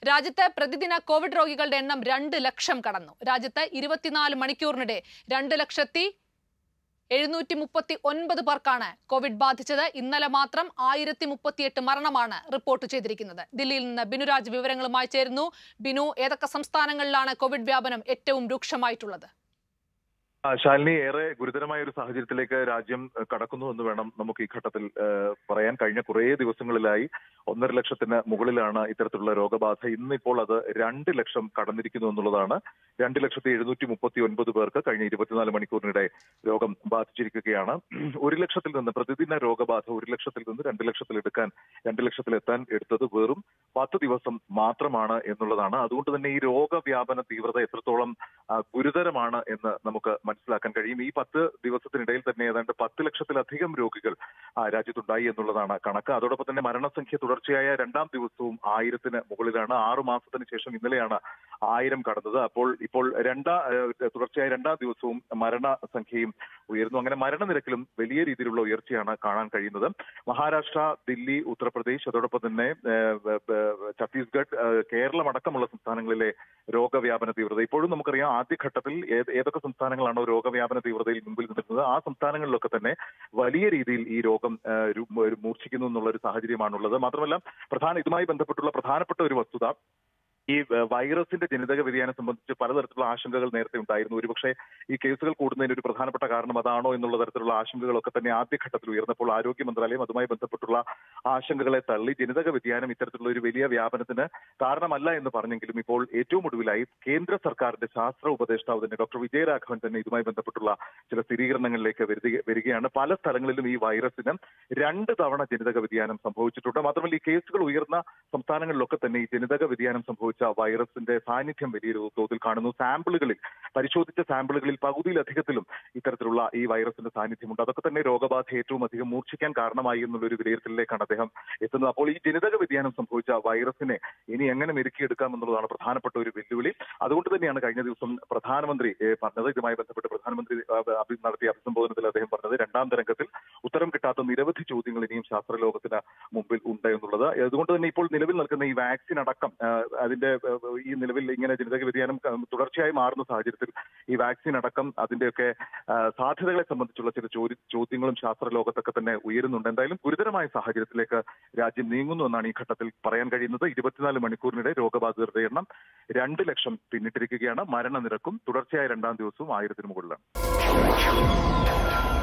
രാജ്യത്ത് പ്രതിദിന കോവിഡ് രോഗികളുടെ എണ്ണം രണ്ട് ലക്ഷം കടന്നു രാജ്യത്ത് ഇരുപത്തിനാല് മണിക്കൂറിനിടെ രണ്ട് ലക്ഷത്തി എഴുന്നൂറ്റി മുപ്പത്തി ഒൻപത് പേർക്കാണ് കോവിഡ് ബാധിച്ചത് ഇന്നലെ മാത്രം ആയിരത്തി മുപ്പത്തിയെട്ട് മരണമാണ് റിപ്പോർട്ട് ചെയ്തിരിക്കുന്നത് ദില്ലിയിൽ നിന്ന് ബിനുരാജ് വിവരങ്ങളുമായി ചേരുന്നു ബിനു ഏതൊക്കെ സംസ്ഥാനങ്ങളിലാണ് കോവിഡ് വ്യാപനം ഏറ്റവും രൂക്ഷമായിട്ടുള്ളത് ആ, ശാലിനി ഏറെ ഗുരുതരമായ ഒരു സാഹചര്യത്തിലേക്ക് രാജ്യം ഏഹ്, കടക്കുന്നു എന്ന് വേണം നമുക്ക് ഈ ഘട്ടത്തിൽ ഏഹ്, പറയാൻ കഴിഞ്ഞ കുറേ ദിവസങ്ങളിലായി ഒന്നര ലക്ഷത്തിന് മുകളിലാണ് ഇത്തരത്തിലുള്ള രോഗബാധ ഇന്നിപ്പോൾ അത് രണ്ട് ലക്ഷം കടന്നിരിക്കുന്നു എന്നുള്ളതാണ് രണ്ട് ലക്ഷത്തി എഴുന്നൂറ്റി മുപ്പത്തി ഒൻപത് പേർക്ക് കഴിഞ്ഞ ഇരുപത്തിനാല് മണിക്കൂറിനിടെ രോഗം ബാധിച്ചിരിക്കുകയാണ് ഒരു ലക്ഷത്തിൽ നിന്ന് പ്രതിദിന രോഗബാധ ഒരു ലക്ഷത്തിൽ നിന്ന് രണ്ട് ലക്ഷത്തിൽ എടുക്കാൻ രണ്ട് ലക്ഷത്തിൽ എത്താൻ എടുത്തത് വെറും പത്ത് ദിവസം മാത്രമാണ് എന്നുള്ളതാണ് അതുകൊണ്ട് തന്നെ ഈ രോഗവ്യാപന തീവ്രത എത്രത്തോളം ആ, ഗുരുതരമാണ് എന്ന് നമുക്ക് മനസ്സിലാക്കാൻ കഴിയും ഈ പത്ത് ദിവസത്തിനിടയിൽ തന്നെ ഏതാണ്ട് പത്ത് ലക്ഷത്തിലധികം രോഗികൾ ആ, രാജ്യത്തുണ്ടായി എന്നുള്ളതാണ് കണക്ക് അതോടൊപ്പം തന്നെ മരണസംഖ്യ തുടർച്ചയായ രണ്ടാം ദിവസവും ആയിരത്തിന് മുകളിലാണ് ആറു മാസത്തിന് ശേഷം ഇന്നലെയാണ് ആയിരം കടന്നത് അപ്പോൾ ഇപ്പോൾ രണ്ടാ ഏഹ്, തുടർച്ചയായ രണ്ടാം ദിവസവും മരണസംഖ്യയും ഉയർന്നു അങ്ങനെ മരണനിരക്കിലും വലിയ രീതിയിലുള്ള ഉയർച്ചയാണ് കാണാൻ കഴിയുന്നത് മഹാരാഷ്ട്ര ദില്ലി ഉത്തർപ്രദേശ് അതോടൊപ്പം തന്നെ ഏഹ്, ബ- ബ- ഛത്തീസ്ഗഡ് ഏഹ്, കേരളം അടക്കമുള്ള സംസ്ഥാനങ്ങളിലെ രോഗവ്യാപന തീവ്രത ഇപ്പോഴും നമുക്കറിയാം ആദ്യഘട്ടത്തിൽ ഏത് ഏതൊക്കെ സംസ്ഥാനങ്ങളാണോ രോഗവ്യാപന തീവ്രതയിൽ മുമ്പിൽ നിൽക്കുന്നത് ആ സംസ്ഥാനങ്ങളിലൊക്കെ തന്നെ വലിയ രീതിയിൽ ഈ രോഗം ഏഹ്, രു- ഒരു മൂർച്ഛിക്കുന്നു എന്നുള്ള ഒരു സാഹചര്യമാണുള്ളത് മാത്രമല്ല പ്രധാന ഇതുമായി ബന്ധപ്പെട്ടുള്ള പ്രധാനപ്പെട്ട ഒരു വസ്തുത ഈ ഏഹ്, വൈറസിന്റെ ജനിതക വ്യതിയാനം സംബന്ധിച്ച് പലതരത്തിലുള്ള ആശങ്കകൾ നേരത്തെ ഉണ്ടായിരുന്നു ഒരുപക്ഷെ ഈ കേസുകൾ കൂടുന്നതിന് ഒരു പ്രധാനപ്പെട്ട കാരണം അതാണോ എന്നുള്ള തരത്തിലുള്ള ആശങ്കകളൊക്കെ തന്നെ ആദ്യഘട്ടത്തിൽ ഉയർന്നപ്പോൾ ആരോഗ്യ മന്ത്രാലയം അതുമായി ബന്ധപ്പെട്ടുള്ള ആശങ്കകളെ തള്ളി ജനിതക വ്യതിയാനം ഇത്തരത്തിലുള്ള ഒരു വലിയ വ്യാപനത്തിന് കാരണമല്ല എന്ന് പറഞ്ഞെങ്കിലും ഇപ്പോൾ ഏറ്റവും ഒടുവിലായി കേന്ദ്ര സർക്കാരിന്റെ ശാസ്ത്ര ഉപദേഷ്ടാവ് തന്നെ ഡോക്ടർ വിജയരാഘവൻ തന്നെ ഇതുമായി ബന്ധപ്പെട്ടുള്ള ചില സ്ഥിരീകരണങ്ങളിലേക്ക് വരുതി- വരികയാണ് പല സ്ഥലങ്ങളിലും ഈ വൈറസിന് രണ്ട് തവണ ജനിതക വ്യതിയാനം സംഭവിച്ചിട്ടുണ്ട് മാത്രമല്ല ഈ കേസുകൾ ഉയർന്ന സംസ്ഥാനങ്ങളിലൊക്കെ തന്നെ ഈ ജനിതക വ്യതിയാനം സംഭവിച്ച വൈറസിന്റെ സാന്നിധ്യം വലിയ തോതിൽ കാണുന്നു സാമ്പിളുകളിൽ പരിശോധിച്ച സാമ്പിളുകളിൽ പകുതിയിലധികത്തിലും ഇത്തരത്തിലുള്ള ഈ വൈറസിന്റെ സാന്നിധ്യമുണ്ട് അതൊക്കെ തന്നെ രോഗബാധ ഏറ്റവും അധികം മൂർച്ഛിക്കാൻ കാരണമായി എന്നുള്ള ഒരു വിലയിരുത്തലിലേക്കാണ് അദ്ദേഹം എത്തുന്നത് അപ്പോൾ ഈ ജനിതക വ്യതിയാനം സംഭവിച്ച വൈറസിനെ ഇനി എങ്ങനെ മെരുക്കിയെടുക്കാം എന്നുള്ളതാണ് പ്രധാനപ്പെട്ട ഒരു വെല്ലുവിളി അതുകൊണ്ട് തന്നെയാണ് കഴിഞ്ഞ ദിവസം പ്രധാനമന്ത്രി ഏഹ്, പറഞ്ഞത് ഇതുമായി ബന്ധപ്പെട്ട് പ്രധാനമന്ത്രി ആ, അഭി- നടത്തിയ അഭിസംബോധനത്തിൽ അദ്ദേഹം പറഞ്ഞത് രണ്ടാം തരംഗത്തിൽ ഉത്തരം കിട്ടാത്ത നിരവധി ചോദ്യങ്ങൾ ഇനിയും ശാസ്ത്രലോകത്തിന് മുമ്പിൽ ഉണ്ട് എന്നുള്ളത് അതുകൊണ്ട് തന്നെ ഇപ്പോൾ നിലവിൽ നിൽക്കുന്ന ഈ വാക്സിൻ അടക്കം ആ, അതിന്റെ ആ, ഈ നിലവിൽ ഇങ്ങനെ ജനിതക വ്യതിയാനം ആ, തുടർച്ചയായി മാറുന്ന സാഹചര്യത്തിൽ ഈ വാക്സിൻ അടക്കം അതിന്റെയൊക്കെ ആ, സാധ്യതകളെ സംബന്ധിച്ചുള്ള ചില ചോദ്യ- ചോദ്യങ്ങളും ശാസ്ത്രലോകത്തൊക്കെ തന്നെ ഉയരുന്നുണ്ട് എന്തായാലും ഗുരുതരമായ സാഹചര്യത്തിലേക്ക് രാജ്യം നീങ്ങുന്നു എന്നാണ് ഈ ഘട്ടത്തിൽ പറയാൻ കഴിയുന്നത് ഇരുപത്തിനാല് മണിക്കൂറിനിടെ രോഗബാധിതരുടെ എണ്ണം രണ്ട് ലക്ഷം പിന്നിട്ടിരിക്കുകയാണ് മരണനിരക്കും തുടർച്ചയായ രണ്ടാം ദിവസവും ആയിരത്തിന് മുകളിലാണ്